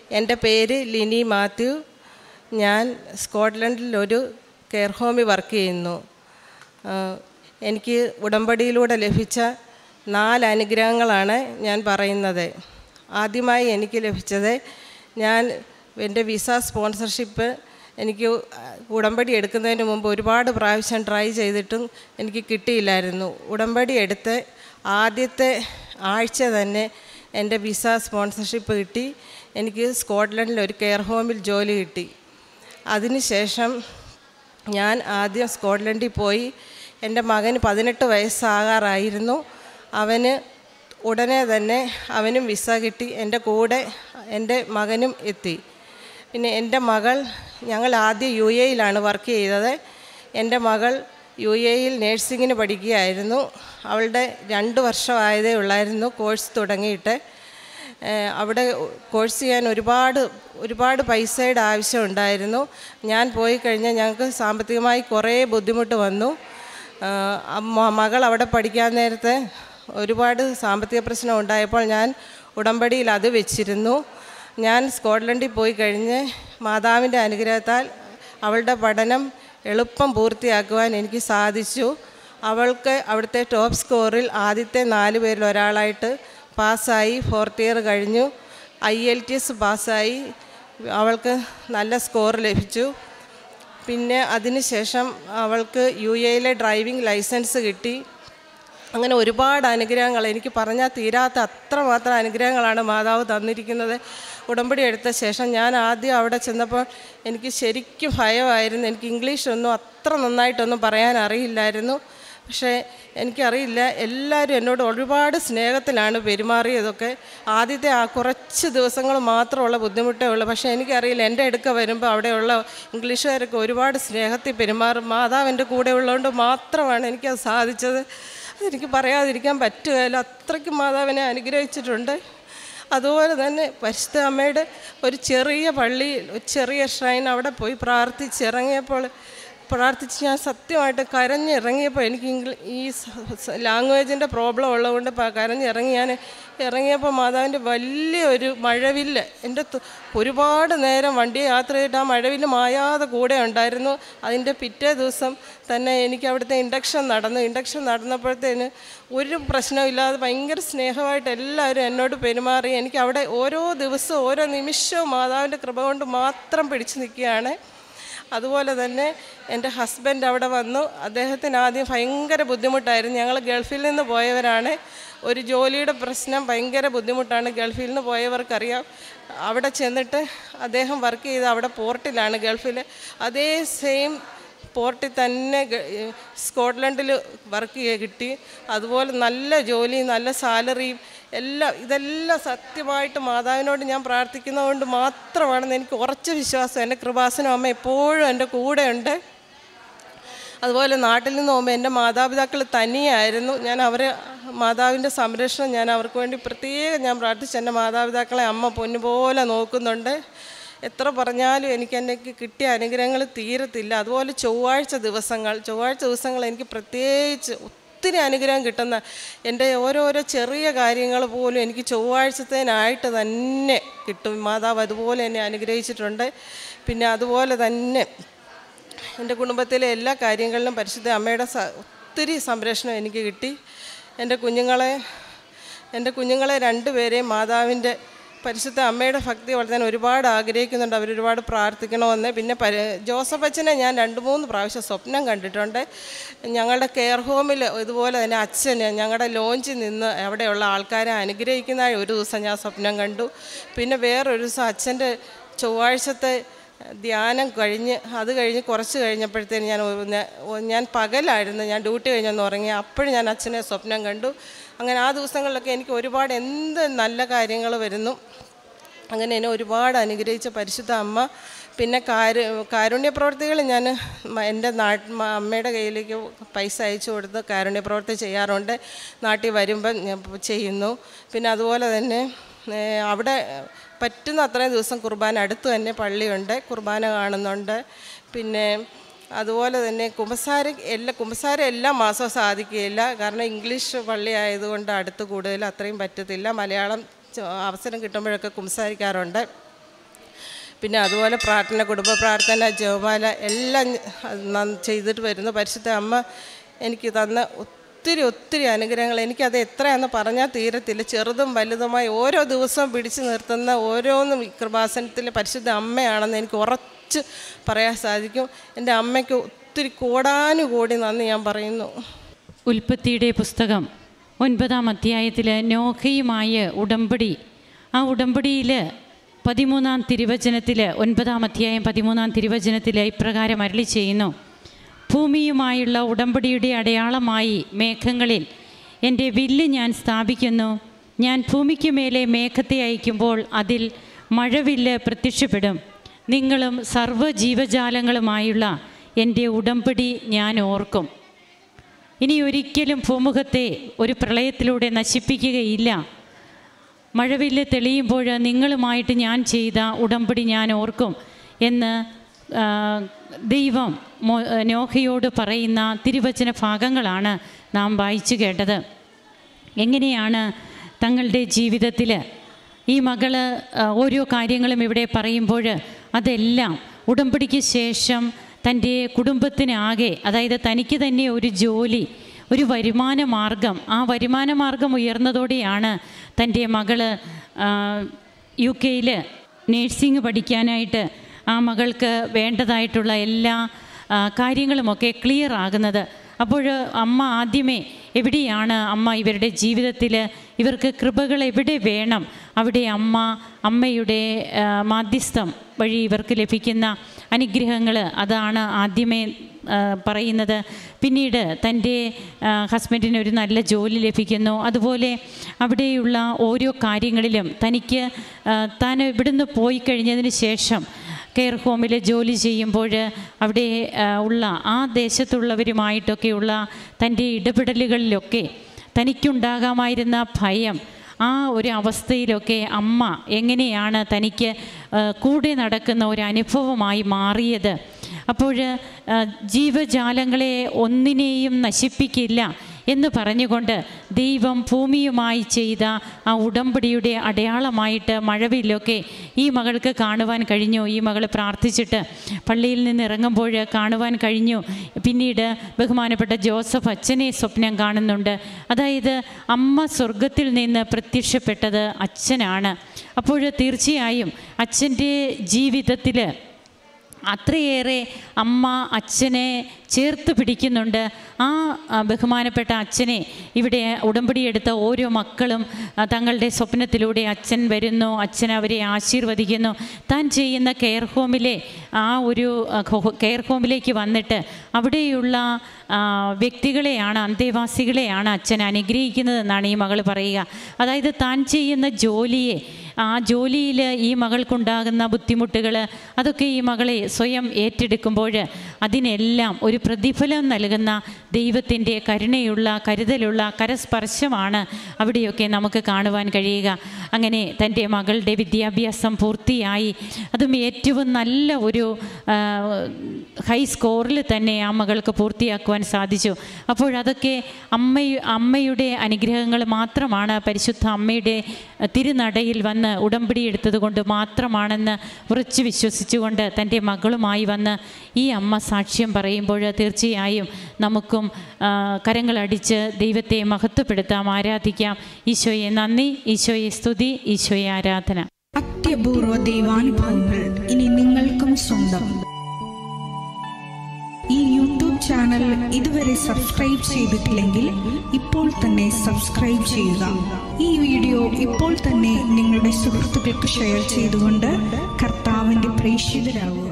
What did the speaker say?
എൻ്റെ പേര് ലിനി മാത്യു ഞാൻ സ്കോട്ട്ലൻഡിൽ ഒരു കെയർ ഹോമിൽ വർക്ക് ചെയ്യുന്നു ആ, എനിക്ക് ഉടമ്പടിയിലൂടെ ലഭിച്ച നാല് അനുഗ്രഹങ്ങളാണ് ഞാൻ പറയുന്നത് ആദ്യമായി എനിക്ക് ലഭിച്ചത് ഞാൻ എൻ്റെ വിസ സ്പോൺസർഷിപ്പ് എനിക്ക് ഉടമ്പടി എടുക്കുന്നതിന് മുമ്പ് ഒരുപാട് പ്രാവശ്യം ട്രൈ ചെയ്തിട്ടും എനിക്ക് കിട്ടിയില്ലായിരുന്നു ഉടമ്പടി എടുത്ത് ആദ്യത്തെ ആഴ്ച തന്നെ എൻ്റെ വിസ സ്പോൺസർഷിപ്പ് കിട്ടി എനിക്ക് സ്കോട്ട്ലൻഡിൽ ഒരു കെയർ ഹോമിൽ ജോലി കിട്ടി അതിനുശേഷം ഞാൻ ആദ്യം സ്കോട്ട്ലൻഡിൽ പോയി എൻ്റെ മകന് പതിനെട്ട് വയസ്സാകാറായിരുന്നു അവന് ഉടനെ തന്നെ അവനും വിസ കിട്ടി എൻ്റെ കൂടെ എൻ്റെ മകനും എത്തി പിന്നെ എൻ്റെ മകൾ ഞങ്ങൾ ആദ്യം യു എയിലാണ് വർക്ക് ചെയ്തത് എൻ്റെ മകൾ യു എയിൽ നേഴ്സിങ്ങിന് പഠിക്കുകയായിരുന്നു അവളുടെ രണ്ട് വർഷമായതേ ഉള്ളായിരുന്നു കോഴ്സ് തുടങ്ങിയിട്ട് ഏഹ് അവിടെ കോഴ്സ് ചെയ്യാൻ ഒരുപാട് ഒരുപാട് പൈസയുടെ ആവശ്യം ഉണ്ടായിരുന്നു ഞാൻ പോയി കഴിഞ്ഞാൽ ഞങ്ങൾക്ക് സാമ്പത്തികമായി കുറേ ബുദ്ധിമുട്ട് വന്നു ആഹ് അമ്മ- മകൾ അവിടെ പഠിക്കാൻ നേരത്തെ ഒരുപാട് സാമ്പത്തിക പ്രശ്നം ഉണ്ടായപ്പോൾ ഞാൻ ഉടമ്പടിയിൽ അത് വെച്ചിരുന്നു ഞാൻ സ്കോട്ട്ലൻഡിൽ പോയി കഴിഞ്ഞ് മാതാവിൻ്റെ അനുഗ്രഹത്താൽ അവളുടെ പഠനം എളുപ്പം പൂർത്തിയാക്കുവാൻ എനിക്ക് സാധിച്ചു അവൾക്ക് അവിടുത്തെ ടോപ്പ് സ്കോറിൽ ആദ്യത്തെ നാല് പേരിൽ ഒരാളായിട്ട് പാസ്സായി ഫോർത്ത് ഇയർ കഴിഞ്ഞു ഐ എൽ ടി എസ് പാസ്സായി അവൾക്ക് നല്ല സ്കോർ ലഭിച്ചു പിന്നെ അതിനുശേഷം അവൾക്ക് യു എയിലെ ഡ്രൈവിംഗ് ലൈസൻസ് കിട്ടി അങ്ങനെ ഒരുപാട് അനുഗ്രഹങ്ങൾ എനിക്ക് പറഞ്ഞാൽ തീരാത്ത അത്രമാത്രം അനുഗ്രഹങ്ങളാണ് മാതാവ് തന്നിരിക്കുന്നത് ഉടമ്പടി എടുത്ത ശേഷം ഞാൻ ആദ്യം അവിടെ ചെന്നപ്പോൾ എനിക്ക് ശരിക്കും ഭയമായിരുന്നു എനിക്ക് ഇംഗ്ലീഷൊന്നും അത്ര നന്നായിട്ടൊന്നും പറയാൻ അറിയില്ലായിരുന്നു പക്ഷേ എനിക്കറിയില്ല എല്ലാവരും എന്നോട് ഒരുപാട് സ്നേഹത്തിലാണ് പെരുമാറിയതൊക്കെ ആദ്യത്തെ ആ കുറച്ച് ദിവസങ്ങൾ മാത്രമുള്ള ബുദ്ധിമുട്ടേ ഉള്ളൂ പക്ഷേ എനിക്കറിയില്ല എൻ്റെ അടുക്ക വരുമ്പോൾ അവിടെയുള്ള ഇംഗ്ലീഷുകാരൊക്കെ ഒരുപാട് സ്നേഹത്തിൽ പെരുമാറും മാതാവ് എൻ്റെ കൂടെ ഉള്ളതുകൊണ്ട് മാത്രമാണ് എനിക്കത് സാധിച്ചത് അതെനിക്ക് പറയാതിരിക്കാൻ പറ്റുകയില്ല അത്രയ്ക്ക് മാതാവിനെ അനുഗ്രഹിച്ചിട്ടുണ്ട് അതുപോലെ തന്നെ പരിശുദ്ധ അമ്മയുടെ ഒരു ചെറിയ പള്ളിയിൽ ഒരു ചെറിയ ഷ്രൈൻ അവിടെ പോയി പ്രാർത്ഥിച്ചിറങ്ങിയപ്പോൾ പ്രാർത്ഥിച്ച് ഞാൻ സത്യമായിട്ട് കരഞ്ഞിറങ്ങിയപ്പോൾ എനിക്ക് ഇംഗ്ലീ ഈ ലാംഗ്വേജിൻ്റെ പ്രോബ്ലം ഉള്ളതുകൊണ്ട് പ- കരഞ്ഞിറങ്ങി ഞാൻ ഇറങ്ങിയപ്പോൾ മാതാവിൻ്റെ വലിയൊരു മഴവില്ല് എൻ്റെ തു- ഒരുപാട് നേരം വണ്ടി യാത്ര ചെയ്തിട്ട് ആ മഴവില്ല് മായാതെ കൂടെ ഉണ്ടായിരുന്നു അതിൻ്റെ പിറ്റേ ദിവസം തന്നെ എനിക്ക് അവിടുത്തെ ഇൻഡക്ഷൻ നടന്നു ഇൻഡക്ഷൻ നടന്നപ്പോഴത്തേന് ഒരു പ്രശ്നമില്ലാതെ ഭയങ്കര സ്നേഹമായിട്ട് എല്ലാവരും എന്നോട് പെരുമാറി എനിക്ക് അവിടെ ഓരോ ദിവസവും ഓരോ നിമിഷവും മാതാവിൻ്റെ കൃപ കൊണ്ട് മാത്രം പിടിച്ചു നിൽക്കുകയാണ് അതുപോലെ തന്നെ എൻ്റെ ഹസ്ബൻഡ് അവിടെ വന്നു അദ്ദേഹത്തിന് ആദ്യം ഭയങ്കര ബുദ്ധിമുട്ടായിരുന്നു ഞങ്ങൾ ഗൾഫിൽ നിന്ന് പോയവരാണ് ഒരു ജോലിയുടെ പ്രശ്നം ഭയങ്കര ബുദ്ധിമുട്ടാണ് ഗൾഫിൽ നിന്ന് പോയവർക്കറിയാം അവിടെ ചെന്നിട്ട് അദ്ദേഹം വർക്ക് ചെയ്ത് അവിടെ പോർട്ടിലാണ് ഗൾഫിൽ അതേ സെയിം പോർട്ടിൽ തന്നെ ഗ- ഏഹ് സ്കോട്ട്ലൻഡിൽ വർക്ക് ചെയ്യ കിട്ടി അതുപോലെ നല്ല ജോലി നല്ല സാലറിയും എല്ലാം ഇതെല്ലാം സത്യമായിട്ട് മാതാവിനോട് ഞാൻ പ്രാർത്ഥിക്കുന്നതുകൊണ്ട് മാത്രമാണെന്ന് എനിക്ക് ഉറച്ച വിശ്വാസം എൻ്റെ കൃപാസനം അമ്മ എപ്പോഴും എൻ്റെ കൂടെയുണ്ട് അതുപോലെ നാട്ടിൽ നിന്ന് പോകുമ്പോൾ എൻ്റെ മാതാപിതാക്കൾ തനിയായിരുന്നു ഞാൻ അവരെ മാതാവിൻ്റെ സംരക്ഷണം ഞാൻ അവർക്ക് വേണ്ടി പ്രത്യേകം ഞാൻ പ്രാർത്ഥിച്ചു എൻ്റെ മാതാപിതാക്കളെ അമ്മ പൊന്നുപോലെ നോക്കുന്നുണ്ട് എത്ര പറഞ്ഞാലും എനിക്ക് എനിക്ക് കിട്ടിയ അനുഗ്രഹങ്ങൾ തീരത്തില്ല അതുപോലെ ചൊവ്വാഴ്ച ദിവസങ്ങൾ ചൊവ്വാഴ്ച ദിവസങ്ങൾ എനിക്ക് പ്രത്യേകിച്ച് ഒത്തിരി അനുഗ്രഹം കിട്ടുന്ന എൻ്റെ ഓരോരോ ചെറിയ കാര്യങ്ങൾ പോലും എനിക്ക് ചൊവ്വാഴ്ചത്തേനായിട്ട് തന്നെ കിട്ടും മാതാവ് അതുപോലെ എന്നെ അനുഗ്രഹിച്ചിട്ടുണ്ട് പിന്നെ അതുപോലെ തന്നെ എൻ്റെ കുടുംബത്തിലെ എല്ലാ കാര്യങ്ങളിലും പരിശുദ്ധ അമ്മയുടെ സ- ഒത്തിരി സംരക്ഷണം എനിക്ക് കിട്ടി എൻ്റെ കുഞ്ഞുങ്ങളെ എൻ്റെ കുഞ്ഞുങ്ങളെ രണ്ടുപേരെയും മാതാവിൻ്റെ പരിശുദ്ധ അമ്മയുടെ ഭക്തി വളർത്താൻ ഒരുപാട് ആഗ്രഹിക്കുന്നുണ്ട് അവരൊരുപാട് പ്രാർത്ഥിക്കണമെന്ന് പിന്നെ പരി ജോസഫ് അച്ഛനെ ഞാൻ രണ്ട് മൂന്ന് പ്രാവശ്യം സ്വപ്നം കണ്ടിട്ടുണ്ട് ഞങ്ങളുടെ കെയർ ഹോമിൽ ഇതുപോലെ തന്നെ അച്ഛന് ഞങ്ങളുടെ ലോഞ്ചിൽ നിന്ന് അവിടെയുള്ള ആൾക്കാരെ അനുഗ്രഹിക്കുന്നതായി ഒരു ദിവസം ഞാൻ സ്വപ്നം കണ്ടു പിന്നെ വേറൊരു ദിവസം അച്ഛൻ്റെ ചൊവ്വാഴ്ചത്തെ ധ്യാനം കഴിഞ്ഞ് അത് കഴിഞ്ഞ് കുറച്ച് കഴിഞ്ഞപ്പോഴത്തേന് ഞാൻ ഒരു നേ- ഒ- ഞാൻ പകലായിരുന്നു ഞാൻ ഡ്യൂട്ടി കഴിഞ്ഞൊന്ന് ഉറങ്ങി അപ്പോഴും ഞാൻ അച്ഛനെ സ്വപ്നം കണ്ടു അങ്ങനെ ആ ദിവസങ്ങളിലൊക്കെ എനിക്ക് ഒരുപാട് എന്ത് നല്ല കാര്യങ്ങൾ വരുന്നു അങ്ങനെ എന്നെ ഒരുപാട് അനുഗ്രഹിച്ച പരിശുദ്ധ അമ്മ പിന്നെ കാരു കാരുണ്യ പ്രവർത്തികൾ ഞാൻ മ- എൻ്റെ നാട്ട് മ- അമ്മയുടെ കയ്യിലേക്ക് പൈസ അയച്ചു കൊടുത്ത് കാരുണ്യ പ്രവർത്തി ചെയ്യാറുണ്ട് നാട്ടിൽ വരുമ്പം ഞാൻ പ- ചെയ്യുന്നു പിന്നെ അതുപോലെ തന്നെ ഏ, അവിടെ പറ്റുന്ന അത്രയും ദിവസം കുർബാന അടുത്ത് തന്നെ പള്ളിയുണ്ട് കുർബാന കാണുന്നുണ്ട് പിന്നെ അതുപോലെ തന്നെ കുമ്പസാര എല്ലാ കുമ്പസാര എല്ലാ മാസവും സാധിക്കുകയില്ല കാരണം ഇംഗ്ലീഷ് പള്ളി ആയതുകൊണ്ട് അടുത്ത് കൂടുതൽ അത്രയും പറ്റത്തില്ല മലയാളം ച- അവസരം കിട്ടുമ്പോഴൊക്കെ കുമ്പസാരിക്കാറുണ്ട് പിന്നെ അതുപോലെ പ്രാർത്ഥന കുടുംബ പ്രാർത്ഥന ജപമാല എല്ലാം അത് നന്ന- ചെയ്തിട്ട് വരുന്നു പരിശുദ്ധ അമ്മ എനിക്ക് തന്ന ഒത്തിരി ഒത്തിരി അനുഗ്രഹങ്ങൾ എനിക്കത് എത്രയാണെന്ന് പറഞ്ഞാൽ തീരത്തില്ല ചെറുതും വലുതുമായി ഓരോ ദിവസവും പിടിച്ചു നിർത്തുന്ന ഓരോന്നും ഈ കൃപാസനത്തിലെ പരിശുദ്ധ അമ്മയാണെന്ന് എനിക്ക് ഉറച്ച് പറയാൻ സാധിക്കും എൻ്റെ അമ്മയ്ക്ക് ഒത്തിരി കോടാനുകോടി നന്ദി ഞാൻ പറയുന്നു ഉൽപ്പത്തിയുടെ പുസ്തകം ഒൻപതാം അധ്യായത്തിൽ നോഹയുമായ ഉടമ്പടി ആ ഉടമ്പടിയിൽ പതിമൂന്നാം തിരുവചനത്തിൽ ഒൻപതാം അധ്യായം പതിമൂന്നാം തിരുവചനത്തിൽ ഇപ്രകാരം അരളി ചെയ്യുന്നു ഭൂമിയുമായുള്ള ഉടമ്പടിയുടെ അടയാളമായി മേഘങ്ങളിൽ എൻ്റെ വില്ല് ഞാൻ സ്ഥാപിക്കുന്നു ഞാൻ ഭൂമിക്ക് മേലെ മേഘത്തെ അയക്കുമ്പോൾ അതിൽ മഴവില്ല് പ്രത്യക്ഷപ്പെടും നിങ്ങളും സർവ്വജീവജാലങ്ങളുമായുള്ള എൻ്റെ ഉടമ്പടി ഞാൻ ഓർക്കും ഇനി ഒരിക്കലും ഭൂമുഖത്തെ ഒരു പ്രളയത്തിലൂടെ നശിപ്പിക്കുകയില്ല മഴവില്ല് തെളിയുമ്പോൾ നിങ്ങളുമായിട്ട് ഞാൻ ചെയ്ത ഉടമ്പടി ഞാൻ ഓർക്കും എന്ന് ആ, ദൈവം മോ- നോഹയോട് പറയുന്ന തിരുവചന ഭാഗങ്ങളാണ് നാം വായിച്ചു കേട്ടത് എങ്ങനെയാണ് തങ്ങളുടെ ജീവിതത്തിൽ ഈ മകള് ആ, ഓരോ കാര്യങ്ങളും ഇവിടെ പറയുമ്പോൾ അതെല്ലാം ഉടമ്പടിക്ക് ശേഷം തൻ്റെ കുടുംബത്തിനാകെ അതായത് തനിക്ക് തന്നെ ഒരു ജോലി ഒരു വരുമാന മാർഗം ആ വരുമാന മാർഗം ഉയർന്നതോടെയാണ് തൻ്റെ മകള് യു കെയിൽ നേഴ്സിംഗ് പഠിക്കാനായിട്ട് ആ മകൾക്ക് വേണ്ടതായിട്ടുള്ള എല്ലാ ആ, കാര്യങ്ങളുമൊക്കെ ക്ലിയർ ആകുന്നത് അപ്പോൾ അമ്മ ആദ്യമേ എവിടെയാണ് അമ്മ ഇവരുടെ ജീവിതത്തിൽ ഇവർക്ക് കൃപകൾ എവിടെ വേണം അവിടെ അമ്മ അമ്മയുടെ ആ, മാധ്യസ്ഥം വഴി ഇവർക്ക് ലഭിക്കുന്ന അനുഗ്രഹങ്ങൾ അതാണ് ആദ്യമേ ആ, പറയുന്നത് പിന്നീട് തൻ്റെ ആ, ഹസ്ബൻഡിന് ഒരു നല്ല ജോലി ലഭിക്കുന്നു അതുപോലെ അവിടെയുള്ള ഓരോ കാര്യങ്ങളിലും തനിക്ക് ആ, താൻ ഇവിടുന്ന് പോയി കഴിഞ്ഞതിന് ശേഷം കെയർ ഹോമിൽ ജോലി ചെയ്യുമ്പോൾ അവിടെ ആ, ഉള്ള ആ ദേശത്തുള്ളവരുമായിട്ടൊക്കെയുള്ള തൻ്റെ ഇടപെടലുകളിലൊക്കെ തനിക്കുണ്ടാകാമായിരുന്ന ഭയം ആ ഒരു അവസ്ഥയിലൊക്കെ അമ്മ എങ്ങനെയാണ് തനിക്ക് ആ, കൂടെ നടക്കുന്ന ഒരു അനുഭവമായി മാറിയത് അപ്പോൾ ആ, ജീവജാലങ്ങളെ ഒന്നിനെയും നശിപ്പിക്കില്ല എന്ന് പറഞ്ഞുകൊണ്ട് ദൈവം ഭൂമിയുമായി ചെയ്ത ആ ഉടമ്പടിയുടെ അടയാളമായിട്ട് മഴവില്ലൊക്കെ ഈ മകൾക്ക് കാണുവാൻ കഴിഞ്ഞു ഈ മകൾ പ്രാർത്ഥിച്ചിട്ട് പള്ളിയിൽ നിന്ന് ഇറങ്ങുമ്പോൾ കാണുവാൻ കഴിഞ്ഞു പിന്നീട് ബഹുമാനപ്പെട്ട ജോസഫ് അച്ഛനെ സ്വപ്നം കാണുന്നുണ്ട് അതായത് അമ്മ സ്വർഗത്തിൽ നിന്ന് പ്രത്യക്ഷപ്പെട്ടത് അച്ഛനാണ് അപ്പോൾ തീർച്ചയായും അച്ഛൻ്റെ ജീവിതത്തിൽ അത്രയേറെ അമ്മ അച്ഛനെ ചേർത്ത് പിടിക്കുന്നുണ്ട് ആ ആ, ബഹുമാനപ്പെട്ട അച്ഛനെ ഇവിടെ ഉടമ്പടി എടുത്ത ഓരോ മക്കളും ആ, തങ്ങളുടെ സ്വപ്നത്തിലൂടെ അച്ഛൻ വരുന്നു അച്ഛൻ അവരെ ആശീർവദിക്കുന്നു താൻ ചെയ്യുന്ന കെയർ ഹോമിലെ ആ ഒരു ആ, ഹോ- കെയർ ഹോമിലേക്ക് വന്നിട്ട് അവിടെയുള്ള ആ, വ്യക്തികളെയാണ് അന്തേവാസികളെയാണ് അച്ഛൻ അനുഗ്രഹിക്കുന്നതെന്നാണ് ഈ മകൾ പറയുക അതായത് താൻ ചെയ്യുന്ന ജോലിയെ ആ ജോലിയിൽ ഈ മകൾക്കുണ്ടാകുന്ന ബുദ്ധിമുട്ടുകൾ അതൊക്കെ ഈ മകളെ സ്വയം ഏറ്റെടുക്കുമ്പോൾ അതിനെല്ലാം ഒരു പ്രതിഫലം നൽകുന്ന ദൈവത്തിൻ്റെ കരുണയുള്ള കരുതലുള്ള കരസ്പർശമാണ് അവിടെയൊക്കെ നമുക്ക് കാണുവാൻ കഴിയുക അങ്ങനെ തൻ്റെ മകളുടെ വിദ്യാഭ്യാസം പൂർത്തിയായി അതും ഏറ്റവും നല്ല ഒരു ആ, ഹൈ സ്കോറിൽ തന്നെ ആ മകൾക്ക് പൂർത്തിയാക്കുവാൻ സാധിച്ചു അപ്പോഴതൊക്കെ അമ്മ അമ്മയുടെ അനുഗ്രഹങ്ങൾ മാത്രമാണ് പരിശുദ്ധ അമ്മയുടെ തിരുനടയിൽ വന്ന് ഉടമ്പടി എടുത്തത് കൊണ്ട് മാത്രമാണെന്ന് ഉറച്ചു വിശ്വസിച്ചുകൊണ്ട് തൻ്റെ മകളുമായി വന്ന് ഈ അമ്മ സാക്ഷ്യം പറയുമ്പോൾ തീർച്ചയായും നമുക്കും ആ, കരങ്ങളടിച്ച് ദൈവത്തെ മഹത്വപ്പെടുത്താം ആരാധിക്കാം ഈശോയെ നന്ദി ഈശോയെ സ്തുതി ഈശോയെ ആരാധന അത്യപൂർവ ദൈവാനുഭവങ്ങൾ ഇനി നിങ്ങൾക്കും സ്വന്തം ഈ യൂട്യൂബ് ചാനൽ ഇതുവരെ സബ്സ്ക്രൈബ് ചെയ്തിട്ടില്ലെങ്കിൽ ഇപ്പോൾ തന്നെ സബ്സ്ക്രൈബ് ചെയ്യുക ഈ വീഡിയോ ഇപ്പോൾ തന്നെ നിങ്ങളുടെ സുഹൃത്തുക്കൾക്ക് ഷെയർ ചെയ്തുകൊണ്ട് കർത്താവിൻ്റെ പ്രേക്ഷിതരാകുക